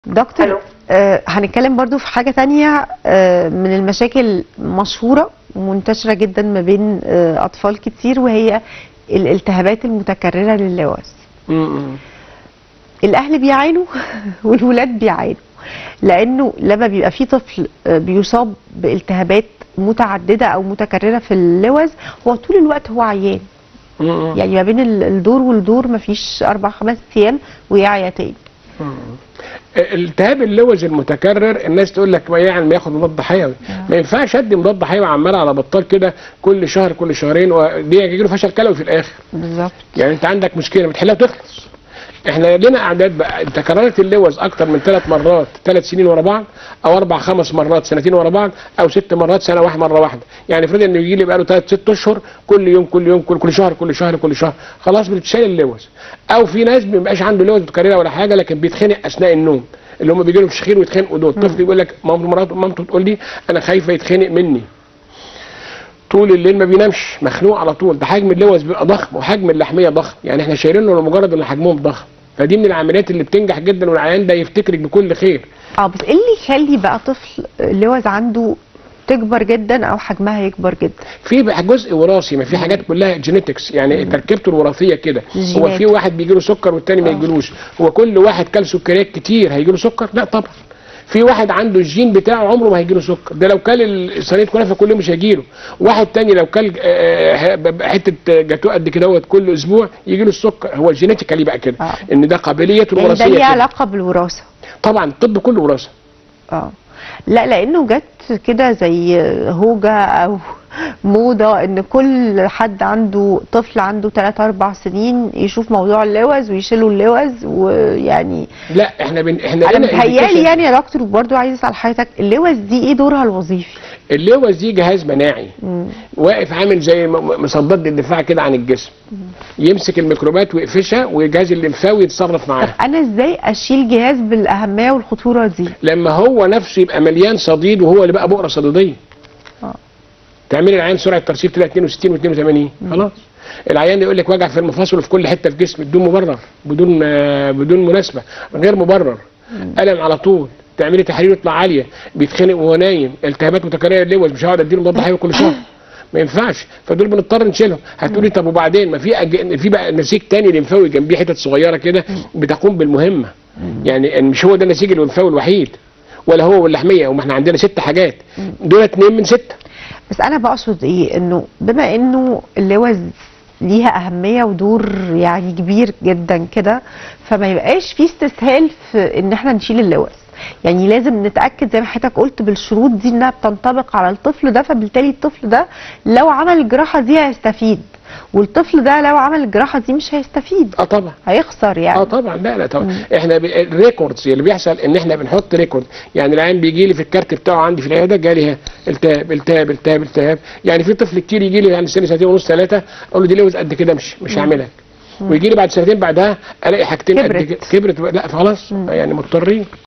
دكتور ألو. آه هنتكلم برضو في حاجة تانية آه من المشاكل مشهورة ومنتشرة جدا ما بين آه أطفال كتير وهي الالتهابات المتكررة لللوز مم. الأهل بيعانوا والولاد بيعانوا لأنه لما بيبقى في طفل آه بيصاب بالتهابات متعددة أو متكررة في اللوز هو طول الوقت هو عيان مم. يعني ما بين ال- الدور والدور مفيش أربع خمس أيام ويعيا تاني التهاب اللوز المتكرر الناس تقول لك يعني ما ياخد مضاد حيوي ما ينفعش ادي مضاد حيوي عمال على بطال كده كل شهر كل شهرين ودي يجي له فشل كلوي في الاخر بالظبط يعني انت عندك مشكله بتحلها وتخلص احنا لنا اعداد بقى تكررت اللوز اكتر من ثلاث مرات ثلاث سنين ورا بعض او اربع خمس مرات سنتين ورا بعض او ست مرات سنه واحده مره واحده يعني افرض انه يجي لي بقى له ثلاث ست اشهر كل يوم كل يوم كل, كل شهر كل شهر كل شهر خلاص بتتشال اللوز او في ناس ما بيبقاش عنده لوز متكرره ولا حاجه لكن بيتخنق اثناء النوم اللي هم بيجي لهم شخير ويتخنقوا دول الطفل يقول لك مامته مراته مامته تقول لي انا خايفه يتخنق مني طول الليل ما بينامش مخنوق على طول ده حجم اللوز بيبقى ضخم وحجم اللحميه ضخم يعني احنا شايلينه لمجرد ان حجمهم ضخم فدي من العمليات اللي بتنجح جدا والعيان ده يفتكرك بكل خير اه بس ايه اللي يخلي بقى طفل اللوز عنده تكبر جدا او حجمها يكبر جدا في بقى جزء وراثي ما في حاجات كلها جينيتكس يعني تركيبته الوراثيه كده هو الجينات. في واحد بيجي له سكر والتاني ما آه. يجيلوش هو كل واحد كل سكريات كتير هيجي له سكر لا طبعا في واحد عنده الجين بتاعه عمره ما هيجي له سكر ده لو كل الصينيه كنافه كل يوم مش هيجي له واحد تاني لو كل آه، ه- حته جاتوه قد كده دوت كل اسبوع يجي له السكر هو الجينيتيكالي بقى كده آه. ان ده قابليته يعني ده الوراثيه ليه كده. علاقه بالوراثه طبعا الطب كله وراثه اه لا لانه جت كده زي هوجه او موضه ان كل حد عنده طفل عنده 3 4 سنين يشوف موضوع اللوز ويشيلوا اللوز ويعني لا احنا بن... احنا انا لنا متهيالي indication. يعني يا دكتور برضو عايز اسال حضرتك اللوز دي ايه دورها الوظيفي؟ اللوز دي جهاز مناعي واقف عامل زي م- مصدات الدفاع كده عن الجسم يمسك الميكروبات ويقفشها والجهاز الليمفاوي يتصرف معاها انا ازاي اشيل جهاز بالاهميه والخطوره دي؟ لما هو نفسه يبقى مليان صديد وهو اللي بقى بؤره صديديه آه. تعملي العيان سرعه ترسيب تلاقي 62 و82 خلاص العيان ده يقول لك وجع في المفاصل وفي كل حته في جسمه بدون مبرر بدون آه، بدون مناسبه غير مبرر الم على طول تعملي تحاليل يطلع عاليه بيتخنق وهو نايم التهابات متكرره اللوز مش هقعد اديله مضاد حيوي كل شهر ما ينفعش فدول بنضطر نشيلهم هتقولي طب وبعدين ما في أج... في بقى نسيج تاني لمفاوي جنبيه حتت صغيره كده بتقوم بالمهمه يعني إن مش هو ده النسيج الليمفاوي الوحيد ولا هو واللحميه وما احنا عندنا ست حاجات دول اتنين من سته بس انا بقصد ايه انه بما انه اللوز ليها اهميه ودور يعني كبير جدا كده فما يبقاش في استسهال في ان احنا نشيل اللوز يعني لازم نتاكد زي ما حضرتك قلت بالشروط دي انها بتنطبق على الطفل ده فبالتالي الطفل ده لو عمل الجراحه دي هيستفيد والطفل ده لو عمل الجراحه دي مش هيستفيد اه طبعا هيخسر يعني اه طبعا لا لا طبعا احنا ب... الريكوردز اللي بيحصل ان احنا بنحط ريكورد يعني العيان بيجي لي في الكارت بتاعه عندي في العياده جالي ها التهاب التهاب التهاب التهاب يعني في طفل كتير يجي لي عند سن سنتين ونص ثلاثه اقول له دي لوز قد كده مش مش هعملها ويجي لي بعد سنتين بعدها الاقي حاجتين قد كبرت. كده كبرت لا خلاص يعني مضطرين